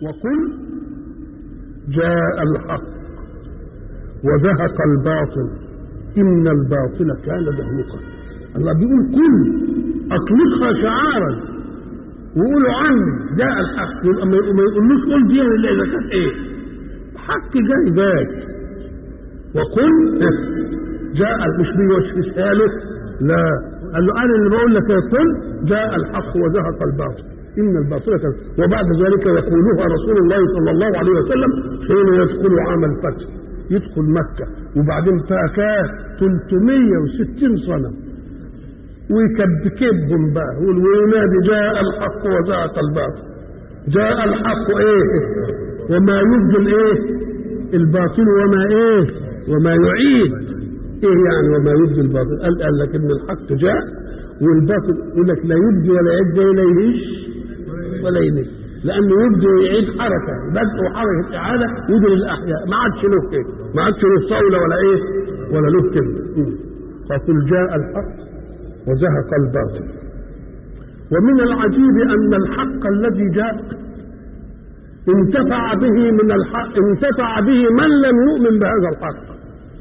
وقل جاء الحق وزهق الباطل إن الباطل كان زهوقا الله بيقول كل أطلقها شعارا وقولوا عني جاء الحق يبقى ما ما يقولوش قول دي الا اذا كانت ايه حق جاي جاي وقل جاء مش بيوسوسها له لا قال له انا اللي بقول لك قل جاء الحق وزهق الباطل ان الباطل كان وبعد ذلك يقولها رسول الله صلى الله عليه وسلم حين يدخل عام الفتح يدخل مكه وبعدين فكاه 360 صنم ويكبكبهم بقى وينادي جاء الحق وزهق الباطل جاء الحق ايه وما يبدل ايه الباطل وما ايه وما يعيد ايه يعني وما يبدي الباطل قال قال لك ان الحق جاء والباطل يقول لك لا يبدي ولا يعد ولا يعيش ولا ينش لانه يبدي ويعيد حركه بدء وحركه اعاده يجري الاحياء ما عادش له كده ما عادش له صوله ولا ايه ولا له كلمه فقل جاء الحق وزهق الباطل ومن العجيب أن الحق الذي جاء انتفع به من الحق انتفع به من لم يؤمن بهذا الحق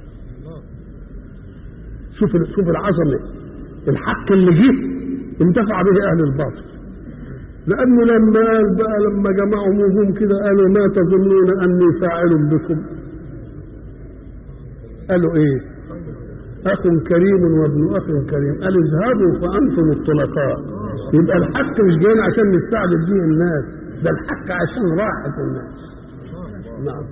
شوف شوف العظمة الحق اللي جه انتفع به أهل الباطل لأنه لما قال بقى لما جمعوا نجوم كده قالوا ما تظنون أني فاعل بكم قالوا إيه أخ كريم وابن أخ كريم قال اذهبوا فأنتم الطلقاء يبقى الحق مش جاي عشان نستعبد به الناس ده الحق عشان راحة الناس نعم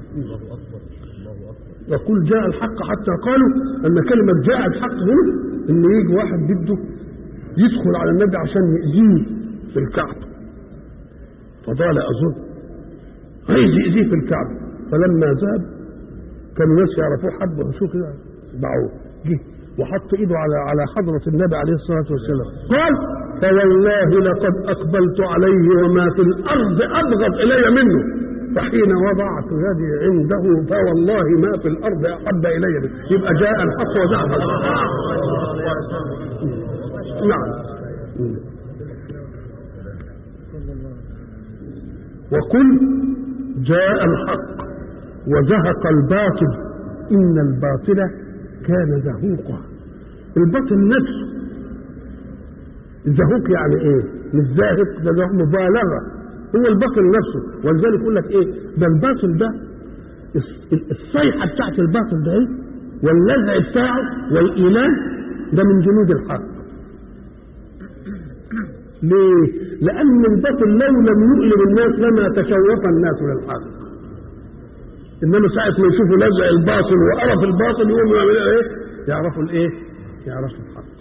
يقول جاء الحق حتى قالوا أن كلمة جاء الحق هنا إن يجي واحد بده يدخل على النبي عشان يأذيه في الكعبة فضال أظن عايز يأذيه في الكعبة فلما ذهب كانوا الناس يعرفوه حبه شو كده باعوه جه وحط ايده على على حضرة النبي عليه الصلاة والسلام قال فوالله لقد أقبلت عليه وما في الأرض أبغض إلي منه فحين وضعت يدي عنده فوالله ما في الأرض أحب إلي منه يبقى جاء الحق وزهق نعم وقل جاء الحق وزهق الباطل إن الباطل كان زهوقا الباطل نفسه الزهوق يعني ايه مش زاهق ده, ده مبالغه هو الباطل نفسه ولذلك يقول لك ايه ده الباطل ده الصيحه بتاعت الباطل ده ايه واللذع بتاعه والايمان ده من جنود الحق ليه؟ لأن الباطل لو لم يؤلم الناس لما تشوف الناس للحق انما ساعه ما يشوفوا لزع الباطل وقرف الباطل يقوموا يعملوا ايه؟ يعرفوا الايه؟ يعرفوا الحق